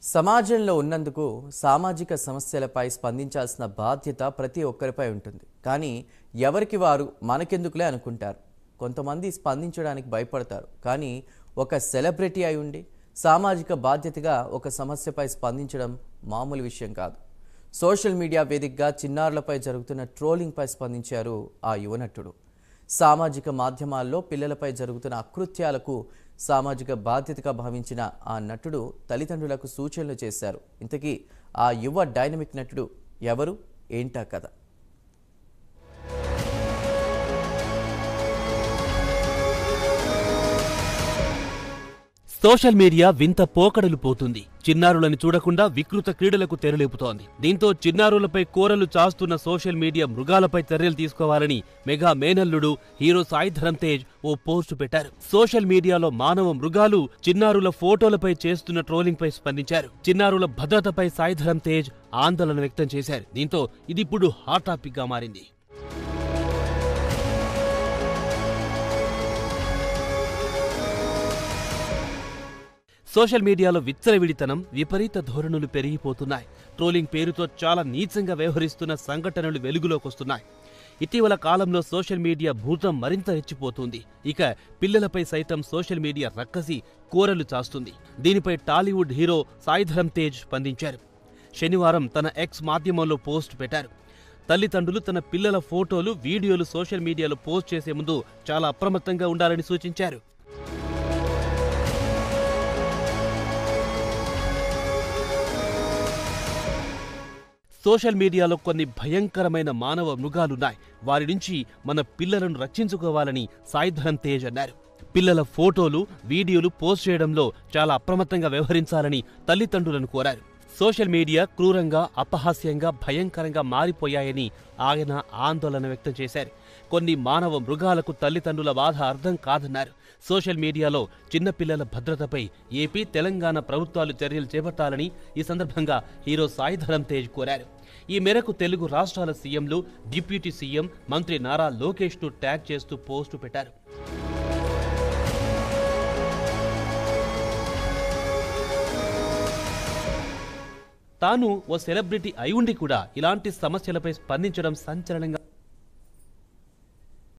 సమాజంలో ఉన్నందుకు సామాజిక సమస్యలపై స్పందించాల్సిన బాధ్యత ప్రతి ఒక్కరిపై ఉంటుంది కానీ ఎవరికి వారు మనకెందుకులే అనుకుంటారు కొంతమంది స్పందించడానికి భయపడతారు కానీ ఒక సెలబ్రిటీ అయి ఉండి సామాజిక బాధ్యతగా ఒక సమస్యపై స్పందించడం మామూలు విషయం కాదు సోషల్ మీడియా వేదికగా చిన్నారులపై జరుగుతున్న ట్రోలింగ్పై స్పందించారు ఆ యువనటుడు సామాజిక మాధ్యమాల్లో పిల్లలపై జరుగుతున్న అకృత్యాలకు సామాజిక బాధ్యతగా భావించిన ఆ నటుడు తల్లిదండ్రులకు సూచనలు చేశారు ఇంతకీ ఆ యువ డైనమిక్ నటుడు ఎవరు ఏంటా కథ సోషల్ మీడియా వింత పోకడలు పోతుంది చిన్నారులను చూడకుండా వికృత క్రీడలకు తెరలేపుతోంది దీంతో చిన్నారులపై కోరలు చాస్తున్న సోషల్ మీడియా మృగాలపై చర్యలు తీసుకోవాలని మెగా మేనల్లుడు హీరో సాయి ధరమ్ తేజ్ ఓ పోస్టు పెట్టారు సోషల్ మీడియాలో మానవ మృగాలు చిన్నారుల ఫోటోలపై చేస్తున్న ట్రోలింగ్ పై స్పందించారు చిన్నారుల భద్రతపై సాయి ధరమ్ తేజ్ ఆందోళన వ్యక్తం చేశారు దీంతో ఇది ఇప్పుడు హాట్ టాపిక్ గా మారింది సోషల్ మీడియాలో విచ్చలవిడితనం విపరీత ధోరణులు పెరిగిపోతున్నాయి ట్రోలింగ్ పేరుతో చాలా నీచంగా వ్యవహరిస్తున్న సంఘటనలు వెలుగులోకొస్తున్నాయి ఇటీవల కాలంలో సోషల్ మీడియా భూతం మరింత రెచ్చిపోతుంది ఇక పిల్లలపై సైతం సోషల్ మీడియా రక్కసి కోరలు చాస్తుంది దీనిపై టాలీవుడ్ హీరో సాయిధరం తేజ్ స్పందించారు శనివారం తన ఎక్స్ మాధ్యమంలో పోస్ట్ పెట్టారు తల్లిదండ్రులు తన పిల్లల ఫోటోలు వీడియోలు సోషల్ మీడియాలో పోస్ట్ చేసే ముందు చాలా అప్రమత్తంగా ఉండాలని సూచించారు సోషల్ మీడియాలో కొన్ని భయంకరమైన మానవ మృగాలున్నాయి వారి నుంచి మన పిల్లలను రక్షించుకోవాలని సాయిధరం తేజ్ అన్నారు పిల్లల ఫోటోలు వీడియోలు పోస్ట్ చేయడంలో చాలా అప్రమత్తంగా వ్యవహరించాలని తల్లిదండ్రులను కోరారు సోషల్ మీడియా క్రూరంగా అపహాస్యంగా భయంకరంగా మారిపోయాయని ఆయన ఆందోళన వ్యక్తం చేశారు కొన్ని మానవ మృగాలకు తల్లిదండ్రుల బాధ అర్థం కాదన్నారు సోషల్ మీడియాలో చిన్నపిల్లల భద్రతపై ఏపీ తెలంగాణ ప్రభుత్వాలు చర్యలు చేపట్టాలని ఈ సందర్భంగా హీరో సాయిధరం తేజ్ కోరారు ఈ మేరకు తెలుగు రాష్ట్రాల సీఎంలు డిప్యూటీ సీఎం మంత్రి నారా లోకేష్ను ట్యాగ్ చేస్తూ పోస్టు పెట్టారు తాను ఓ సెలబ్రిటీ అయి ఉండి కూడా ఇలాంటి సమస్యలపై స్పందించడం సంచలనంగా